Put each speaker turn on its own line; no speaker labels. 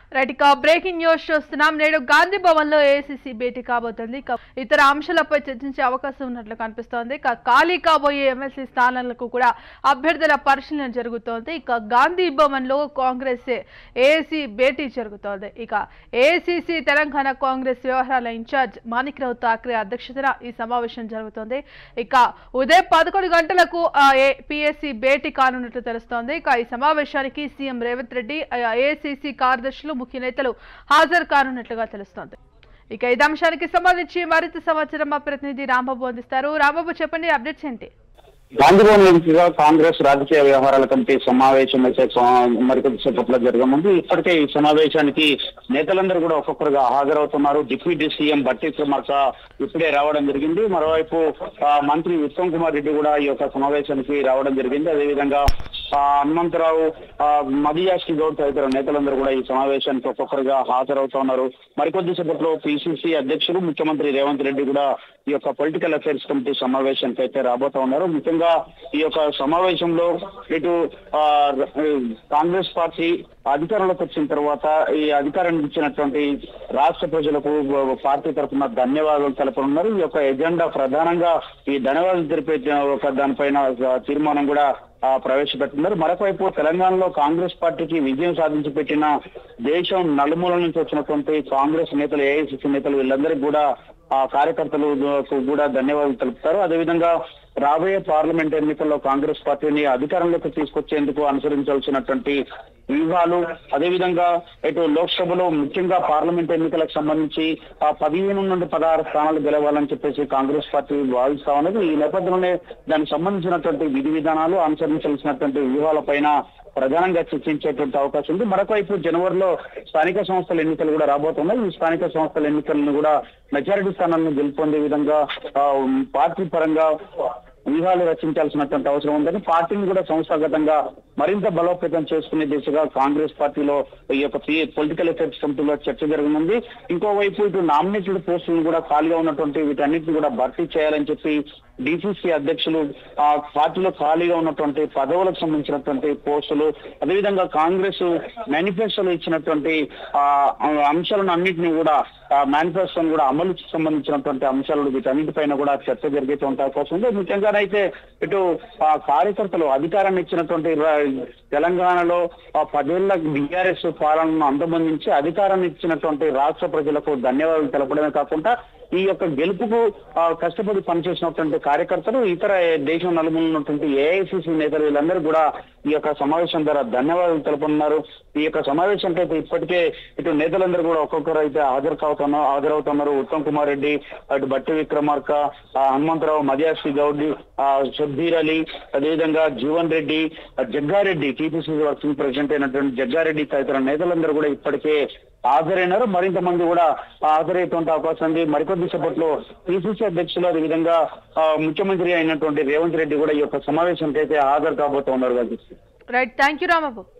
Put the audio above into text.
right ఇక breaking news చూస్తున్నాం నేడు గాంధీ భవన్ లో ఏఐసిసి భేటీ కాబోతుంది ఇక ఇతర అంశాలపై చర్చించే అవకాశం ఉన్నట్లు కనిపిస్తోంది ఇక ఖాళీ కాబోయే ఎమ్మెల్సీ స్థానాలకు కూడా అభ్యర్థుల పరిశీలన జరుగుతోంది ఇక గాంధీ భవన్ లో కాంగ్రెస్ ఏఐసి భేటీ జరుగుతోంది ఇక ఏఐసిసి తెలంగాణ కాంగ్రెస్ వ్యవహారాల ఇన్ఛార్జ్ మాణిక్రావు ఠాక్రే అధ్యక్షతన ఈ సమావేశం జరుగుతోంది ఇక ఉదయం పదకొండు గంటలకు పిఎస్సి భేటీ కానున్నట్లు తెలుస్తోంది ఇక ఈ సమావేశానికి సీఎం రేవంత్ రెడ్డి ఏఐసిసి కార్యదర్శులు ముఖ్య నేతలు హాజరు కానున్నట్లుగా తెలుస్తోంది ఇక ఈ అంశానికి సంబంధించి మరింత సమాచారం మా ప్రతినిధి రాంబాబు అందిస్తారు రాంబాబు చెప్పండి అప్డేట్స్ ఏంటి
గాంధీభవన్ వేదికగా కాంగ్రెస్ రాజకీయ వ్యవహారాల కమిటీ సమావేశం అయితే సా- మరికొద్ది సేపట్లో జరగనుంది ఇప్పటికే ఈ సమావేశానికి నేతలందరూ కూడా ఒక్కొక్కరుగా హాజరవుతున్నారు డిప్యూటీ సీఎం బట్టి విక్రమార్క ఇప్పుడే రావడం జరిగింది మరోవైపు ఆ, మంత్రి ఉత్తమ్ కుమార్ రెడ్డి కూడా ఈ యొక్క సమావేశానికి రావడం జరిగింది అదేవిధంగా ఆ, హనుమంతరావు ఆ, మదియాష్కి గౌడ్ తదితర నేతలందరూ కూడా ఈ సమావేశానికి ఒక్కొక్కరుగా హాజరవుతున్నారు మరికొద్ది సేపట్లో పిసిసి అధ్యక్షులు ముఖ్యమంత్రి రేవంత్ రెడ్డి కూడా ఈ యొక్క పొలిటికల్ అఫైర్స్ కమిటీ సమావేశానికి అయితే రాబోతా ఉన్నారు ముఖ్యంగా ఈ యొక్క సమావేశంలో ఇటు ఆ, ర- కాంగ్రెస్ పార్టీ అధికారంలోకి వచ్చిన తర్వాత ఈ అధికారాన్ని ఇచ్చినటువంటి రాష్ట్ర ప్రజలకు పార్టీ తరఫున ధన్యవాదాలు తెలపనున్నారు ఈ యొక్క ఎజెండా ప్రధానంగా ఈ ధన్యవాదాలు తెలిపే ఒక దానిపైన తీర్మానం కూడా ఆ, ప్రవేశపెట్టున్నారు మరొక వైపు తెలంగాణలో కాంగ్రెస్ పార్టీకి విజయం సాధించి పెట్టిన దేశం నలుమూల నుంచి వచ్చినటువంటి కాంగ్రెస్ నేతలు ఏఐసిసి నేతలు వీళ్ళందరికీ కూడా ఆ కార్యకర్తలు కూడా ధన్యవాదాలు తెలుపుతారు అదేవిధంగా రాబోయే పార్లమెంట్ ఎన్నికల్లో కాంగ్రెస్ పార్టీని అధికారంలోకి తీసుకొచ్చేందుకు అనుసరించాల్సినటువంటి వ్యూహాలు అదేవిధంగా ఇటు లోక్సభలో ముఖ్యంగా పార్లమెంట్ ఎన్నికలకు సంబంధించి ఆ పదిహేను నుండి పదహారు స్థానాలు గెలవాలని చెప్పేసి కాంగ్రెస్ పార్టీ భావిస్తా ఉన్నది ఈ నేపథ్యంలోనే దానికి సంబంధించినటువంటి విధి విధానాలు అనుసరించాల్సినటువంటి వ్యూహాలపైన ప్రధానంగా చర్చించేటువంటి అవకాశం ఉంది మరొక వైపు జనవరిలో స్థానిక సంస్థల ఎన్నికలు కూడా రాబోతున్నాయి ఈ స్థానిక సంస్థల ఎన్నికలను కూడా మెజారిటీ స్థానాలను గెలుపొందే విధంగా ఆ, పార్టీ పరంగా వ్యూహాలు రచించాల్సినటువంటి అవసరం ఉందని పార్టీని కూడా సంస్థాగతంగా మరింత బలోపేతం చేసుకునే దిశగా కాంగ్రెస్ పార్టీలో ఈ యొక్క పొలిటికల్ అఫైర్స్ కమిటీలో చర్చ జరగనుంది ఇంకోవైపు ఇటు నామినేటెడ్ పోస్టులను కూడా ఖాళీగా ఉన్నటువంటి వీటన్నిటిని కూడా భర్తీ చేయాలని చెప్పి డిసిసి అధ్యక్షులు ఆ పార్టీలో ఖాళీగా ఉన్నటువంటి పదవులకు సంబంధించినటువంటి పోస్టులు అదేవిధంగా కాంగ్రెస్ మేనిఫెస్టోలో ఇచ్చినటువంటి ఆ అంశాలను అన్నింటినీ కూడా ఆ మేనిఫెస్టోను కూడా అమలుకి సంబంధించినటువంటి అంశాలు వీటన్నిటిపైన కూడా చర్చ జరిగేటువంటి అవకాశం ఉంది ముఖ్యంగానైతే ఇటు ఆ కార్యకర్తలు అధికారాన్ని ఇచ్చినటువంటి రా- తెలంగాణలో ఆ పదేళ్ల బీఆర్ఎస్ పాలనను అంతమందించి అధికారాన్ని ఇచ్చినటువంటి రాష్ట్ర ప్రజలకు ధన్యవాదాలు తెలపడమే కాకుండా ఈ యొక్క గెలుపుకు ఆ, కష్టపడి పనిచేసినటువంటి కార్యకర్తలు ఇతర దేశం నలుమూల ఉన్నటువంటి ఏఐసిసి నేతలు వీళ్ళందరూ కూడా ఈ యొక్క సమావేశం ద్వారా ధన్యవాదాలు తెలుపుతున్నారు ఈ యొక్క సమావేశానికి అయితే ఇప్పటికే ఇటు నేతలందరూ కూడా ఒక్కొక్కరు అయితే హాజరు కావుతున్నారు హాజరవుతున్నారు ఉత్తమ్ కుమార్ రెడ్డి అటు బట్టి విక్రమార్క ఆ, హనుమంతరావు మదియాసి గౌడ్ ఆ, షబ్బీర్ అలీ అదేవిధంగా జీవన్ రెడ్డి ఆ, జగ్గారెడ్డి టీపీసీసీ వర్కింగ్ ప్రెసిడెంట్ అయినటువంటి జగ్గారెడ్డి తదితర నేతలందరూ కూడా ఇప్పటికే హాజరైనారు మరింత మంది కూడా హాజరయ్యేటువంటి అవకాశం ఉంది మరికొద్ది సేపట్లో పిసిసి అధ్యక్షులు అదేవిధంగా ఆ, ముఖ్యమంత్రి అయినటువంటి రేవంత్ రెడ్డి కూడా ఈ యొక్క సమావేశానికి అయితే హాజరు కాబోతున్నారు వాళ్ళు
రైట్ థ్యాంక్ యూ రాంబాబు